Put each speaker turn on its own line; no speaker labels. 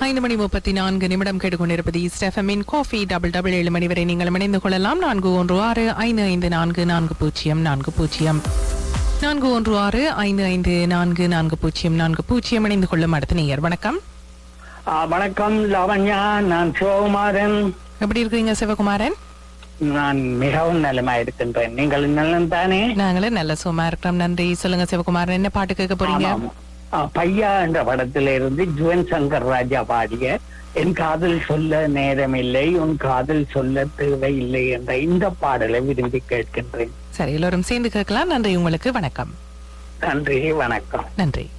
ஐந்து மணி முப்பத்தி நான்கு நிமிடம் கேட்டுக்கொண்டிருப்பது ஸ்டெஃபமின் காஃபி டபுள் டபுள் ஏழு மணி வரை நீங்கள் இணைந்து கொள்ளலாம் நான்கு ஒன்று ஆறு ஐந்து ஐந்து நான்கு நான்கு பூஜ்ஜியம் நான்கு பூஜ்ஜியம் நான்கு ஒன்று ஆறு ஐந்து ஐந்து நான்கு நான்கு பூஜ்ஜியம் நான்கு பூஜ்ஜியம் இணைந்து கொள்ளும் அடுத்த நேயர் வணக்கம்
ஆ, வணக்கம் லாவண்யா நான் சிவகுமாரன்
எப்படி இருக்கீங்க சிவகுமாரன்
நான் மிகவும் நலமா இருக்கின்றேன் நீங்கள் நலம் தானே
நாங்களும் நல்ல சும்மா இருக்கிறோம் நன்றி சொல்லுங்க சிவகுமாரன் என்ன பாட்டு கேட்க போறீங்க
ஆமாம். ஆ, பையா என்ற படத்தில இருந்து ஜுவன் சங்கர் ராஜா பாடிய என் காதல் சொல்ல நேரமில்லை உன் காதல் சொல்ல தேவையில்லை என்ற இந்த பாடலை விரும்பி கேட்கின்றேன்
சரி எல்லோரும் சேர்ந்து கேட்கலாம் நன்றி உங்களுக்கு வணக்கம்
நன்றி வணக்கம்
நன்றி